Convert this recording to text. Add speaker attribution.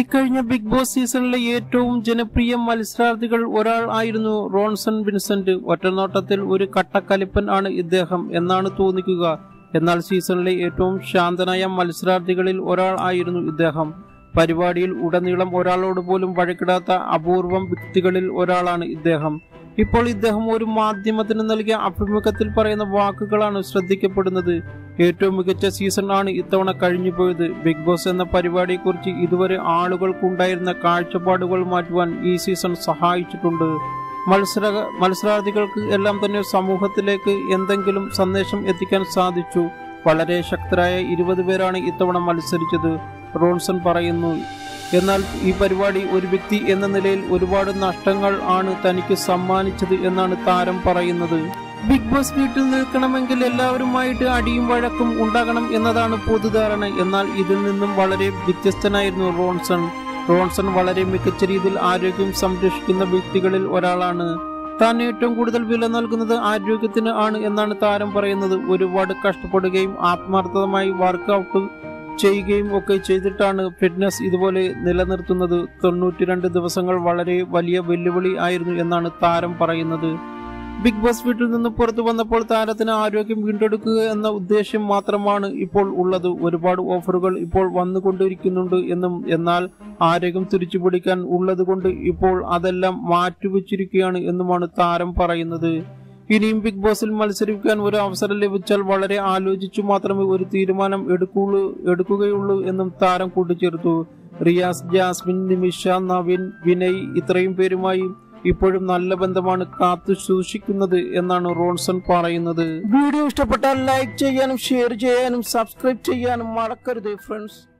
Speaker 1: ഇക്കഴിഞ്ഞ big boss സീസണിലെ ഏറ്റവും ജനപ്രിയ മത്സരാർത്ഥികൾ ഒരാൾ ആയിരുന്നു റോൺസൺ വിൻസെന്റ് ഒറ്റനോട്ടത്തിൽ ഒരു കട്ടക്കലിപ്പൻ ആണ് ഇദ്ദേഹം എന്നാണ് തോന്നിക്കുക എന്നാൽ സീസണിലെ ഏറ്റവും ശാന്തനായ മത്സരാർത്ഥികളിൽ ഒരാൾ ആയിരുന്നു ഇദ്ദേഹം പരിപാടിയിൽ ഉടനീളം ഒരാളോട് പോലും വഴക്കിടാത്ത അപൂർവം വ്യക്തികളിൽ ഒരാളാണ് ഇദ്ദേഹം ഇപ്പോൾ ഇദ്ദേഹം ഒരു മാധ്യമത്തിന് നൽകിയ അഭിമുഖത്തിൽ പറയുന്ന വാക്കുകളാണ് ശ്രദ്ധിക്കപ്പെടുന്നത് ഏറ്റവും മികച്ച സീസൺ ആണ് ഇത്തവണ കഴിഞ്ഞുപോയത് ബിഗ് ബോസ് എന്ന പരിപാടിയെക്കുറിച്ച് ഇതുവരെ ആളുകൾക്കുണ്ടായിരുന്ന കാഴ്ചപ്പാടുകൾ മാറ്റുവാൻ ഈ സീസൺ സഹായിച്ചിട്ടുണ്ട് മത്സര മത്സരാർത്ഥികൾക്ക് എല്ലാം തന്നെ സമൂഹത്തിലേക്ക് എന്തെങ്കിലും സന്ദേശം എത്തിക്കാൻ സാധിച്ചു വളരെ ശക്തരായ ഇരുപത് പേരാണ് ഇത്തവണ മത്സരിച്ചത് റോൺസൺ പറയുന്നു എന്നാൽ ഈ പരിപാടി ഒരു വ്യക്തി എന്ന നിലയിൽ ഒരുപാട് നഷ്ടങ്ങൾ ആണ് തനിക്ക് സമ്മാനിച്ചത് എന്നാണ് താരം പറയുന്നത് ബിഗ് ബോസ് വീട്ടിൽ നിൽക്കണമെങ്കിൽ എല്ലാവരുമായിട്ട് അടിയും വഴക്കും ഉണ്ടാകണം എന്നതാണ് പൊതുധാരണ എന്നാൽ ഇതിൽ നിന്നും വളരെ വ്യത്യസ്തനായിരുന്നു റോൺസൺ റോൺസൺ വളരെ മികച്ച രീതിയിൽ ആരോഗ്യം സംരക്ഷിക്കുന്ന വ്യക്തികളിൽ ഒരാളാണ് താൻ ഏറ്റവും കൂടുതൽ വില നൽകുന്നത് ആരോഗ്യത്തിന് ആണ് എന്നാണ് താരം പറയുന്നത് ഒരുപാട് കഷ്ടപ്പെടുകയും ആത്മാർത്ഥമായി വർക്കൗട്ട് ചെയ്യുകയും ഒക്കെ ചെയ്തിട്ടാണ് ഫിറ്റ്നസ് ഇതുപോലെ നിലനിർത്തുന്നത് തൊണ്ണൂറ്റിരണ്ട് ദിവസങ്ങൾ വളരെ വലിയ വെല്ലുവിളി ആയിരുന്നു എന്നാണ് താരം പറയുന്നത് ബിഗ് ബോസ് വീട്ടിൽ നിന്ന് പുറത്തു വന്നപ്പോൾ താരത്തിന് ആരോഗ്യം വീണ്ടെടുക്കുക എന്ന ഉദ്ദേശ്യം മാത്രമാണ് ഇപ്പോൾ ഉള്ളത് ഒരുപാട് ഓഫറുകൾ ഇപ്പോൾ വന്നുകൊണ്ടിരിക്കുന്നുണ്ട് എന്നും എന്നാൽ ആരോഗ്യം തിരിച്ചു പിടിക്കാൻ ഉള്ളത് കൊണ്ട് ഇപ്പോൾ അതെല്ലാം മാറ്റിവെച്ചിരിക്കുകയാണ് എന്നുമാണ് താരം പറയുന്നത് ഇനിയും ബിഗ് ബോസിൽ മത്സരിക്കാൻ ഒരു അവസരം ലഭിച്ചാൽ വളരെ ആലോചിച്ചു മാത്രമേ ഒരു തീരുമാനം എടുക്കുള്ളൂ എടുക്കുകയുള്ളൂ എന്നും താരം കൂട്ടിച്ചേർത്തു റിയാസ് ജാസ്മിൻ നിമിഷ നവീൻ വിനയ് ഇത്രയും പേരുമായി ഇപ്പോഴും നല്ല ബന്ധമാണ് കാത്തു സൂക്ഷിക്കുന്നത് എന്നാണ് റോൺസൺ പറയുന്നത് വീഡിയോ ഇഷ്ടപ്പെട്ടാൽ ലൈക്ക് ചെയ്യാനും ഷെയർ ചെയ്യാനും സബ്സ്ക്രൈബ് ചെയ്യാനും മറക്കരുത് ഫ്രണ്ട്സ്